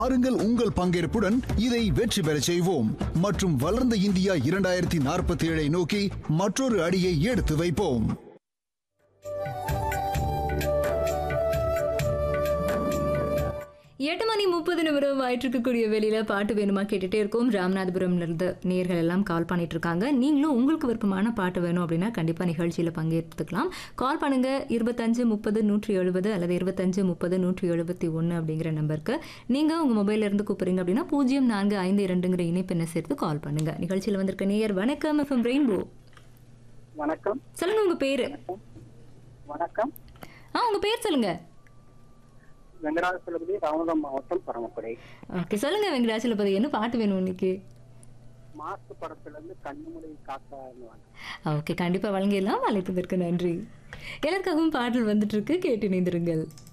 பாருங்கள் உங்கள் பங்கேற்புடன் இதை வெற்றி பெறச் செய்வோம் மற்றும் வளர்ந்த இந்தியா இரண்டாயிரத்தி நாற்பத்தி ஏழை நோக்கி மற்றொரு அடியை எடுத்து வைப்போம் எட்டு மணி முப்பது நிமிடம் ஆயிட்டிருக்கக்கூடிய வெளியில பாட்டு வேணுமா கேட்டுட்டே இருக்கோம் ராமநாதபுரம்ல இருந்து நேர்கள் எல்லாம் கால் பண்ணிட்டு இருக்காங்க நீங்களும் உங்களுக்கு விருப்பமான பாட்டு வேணும் அப்படின்னா கண்டிப்பா நிகழ்ச்சியில பங்கேற்றுக்கலாம் கால் பண்ணுங்க இருபத்தஞ்சு முப்பது நூற்றி எழுபது அல்லது இருபத்தஞ்சு முப்பது நூற்றி எழுபத்தி ஒன்று அப்படிங்கிற நம்பருக்கு நீங்க உங்க மொபைல்ல இருந்து கூப்பிடுறீங்க அப்படின்னா பூஜ்ஜியம் நான்கு ஐந்து இரண்டுங்கிற இணைப்பெண்ணை சேர்த்து கால் பண்ணுங்க நிகழ்ச்சியில வந்திருக்க நேயர் வணக்கம் எஃப்எம் ரெயின்போ வணக்கம் சொல்லுங்க உங்க பேரு வணக்கம் ஆ உங்க பேர் சொல்லுங்க வெங்கடாசலபதி ராமநாதம் மாவட்டம் பரமக்குடி ஓகே சொல்லுங்க வெங்கடாச்சலபதி என்ன பாட்டு வேணும் இன்னைக்கு மாசு படத்துல இருந்து கண்ணுமுறை காக்கான்னு வாங்க ஓகே கண்டிப்பாக வழங்கிடலாம் அழைத்ததற்கு நன்றி எல்லாருக்காகவும் பாடல் வந்துட்டு இருக்கு கேட்டு இணைந்திருங்கள்